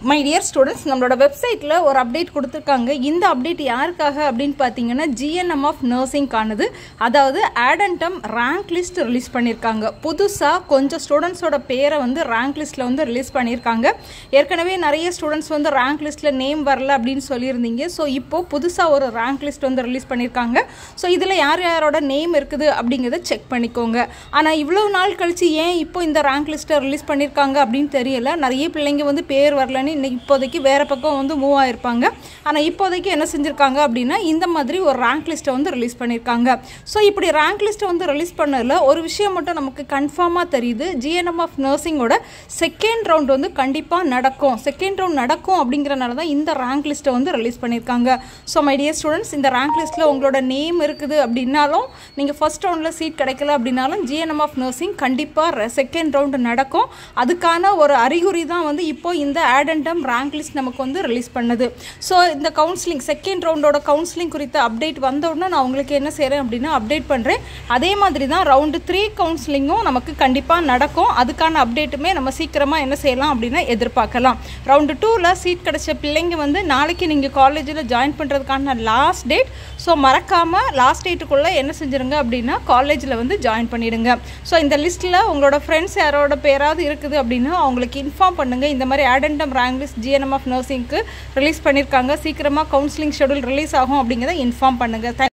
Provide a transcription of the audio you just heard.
my dear students நம்மளோட வெப்சைட்டில் ஒரு அப்டேட் கொடுத்துருக்காங்க இந்த அப்டேட் யாருக்காக அப்படின்னு பார்த்தீங்கன்னா ஜிஎன்எம் ஆஃப் நர்சிங்கானது அதாவது ஆடன்டம் ரேங்க் லிஸ்ட் ரிலீஸ் பண்ணியிருக்காங்க புதுசாக கொஞ்சம் ஸ்டூடெண்ட்ஸோட பேரை வந்து ரேங்க் லிஸ்ட்டில் வந்து ரிலீஸ் பண்ணியிருக்காங்க ஏற்கனவே நிறைய ஸ்டூடெண்ட்ஸ் வந்து ரேங்க் லிஸ்ட்டில் நேம் வரல அப்படின்னு சொல்லியிருந்தீங்க ஸோ இப்போது புதுசாக ஒரு ரேங்க் லிஸ்ட் வந்து ரிலீஸ் பண்ணியிருக்காங்க ஸோ இதில் யார் யாரோட நேம் இருக்குது அப்படிங்கிறத செக் பண்ணிக்கோங்க ஆனால் இவ்வளோ நாள் கழித்து ஏன் இப்போ இந்த ரேங்க் லிஸ்ட்டை ரிலீஸ் பண்ணியிருக்காங்க அப்படின்னு தெரியல நிறைய பிள்ளைங்க வந்து பேர் வரலன்னு இன்னைக்கு இப்போதைக்கு வேறு பக்கம் வந்து மூவ் ஆயிருப்பாங்க ஆனால் இப்போதைக்கு என்ன செஞ்சுருக்காங்க அப்படின்னா இந்த மாதிரி ஒரு ரேங்க் லிஸ்ட்டை வந்து ரிலீஸ் பண்ணியிருக்காங்க ஸோ இப்படி ரேங்க் லிஸ்ட்டை வந்து ரிலீஸ் பண்ணதில் ஒரு விஷயம் மட்டும் நமக்கு கன்ஃபார்மாக தெரியுது ஜிஎன்எம் ஆஃப் நர்சிங்கோட செகண்ட் ரவுண்ட் வந்து கண்டிப்பாக நடக்கும் செகண்ட் ரவுண்ட் நடக்கும் அப்படிங்கிறனால தான் இந்த ரேங்க் லிஸ்ட்டை வந்து ரிலீஸ் பண்ணியிருக்காங்க ஸோ மை டியர் ஸ்டூடெண்ட்ஸ் இந்த ரேங்க் லிஸ்ட்டில் உங்களோட நேம் இருக்குது அப்படின்னாலும் நீங்கள் ஃபஸ்ட் ரவுண்டில் சீட் கிடைக்கல அப்படின்னாலும் ஜிஎன்எம் ஆஃப் நர்சிங் கண்டிப்பாக செகண்ட் ரவுண்டு நடக்கும் அதுக்கான ஒரு அறிகுறி தான் வந்து இப்போ இந்த ஆடன்டம் ரேங்க் லிஸ்ட் நமக்கு வந்து ரிலீஸ் பண்ணுது ஸோ இந்த கவுன்சிலிங் செகண்ட் ரவுண்டோட கவுன்சிலிங் குறித்த அப்டேட் வந்த உடனே நான் உங்களுக்கு என்ன செய்கிறேன் அப்படின்னா அப்டேட் பண்ணுறேன் அதே மாதிரி தான் ரவுண்டு த்ரீ கவுன்சிலிங்கும் நமக்கு கண்டிப்பாக நடக்கும் அதுக்கான அப்டேட்டுமே நம்ம சீக்கிரமாக என்ன செய்யலாம் அப்படின்னா எதிர்பார்க்கலாம் ரவுண்டு டூவில் சீட் கிடைச்ச பிள்ளைங்க வந்து நாளைக்கு நீங்கள் காலேஜில் ஜாயின் பண்ணுறதுக்கான லாஸ்ட் டேட் ஸோ மறக்காமல் லாஸ்ட் டேட்டுக்குள்ளே என்ன செஞ்சுருங்க அப்படின்னா காலேஜில் வந்து ஜாயின் பண்ணிடுங்க ஸோ இந்த லிஸ்ட்டில் உங்களோட ஃப்ரெண்ட்ஸ் யாரோட பேராவது இருக்குது அப்படின்னா அவங்களுக்கு இன்ஃபார்ம் பண்ணுங்கள் இந்த மாதிரி addendum rank list GNM of நர்சிங்க்கு ரிலீஸ் பண்ணியிருக்காங்க சீக்கிரமாக கவுன்சிலிங் ஷெடியூல் ரிலீஸ் ஆகும் அப்படிங்கிறத இன்ஃபார்ம் பண்ணுங்கள்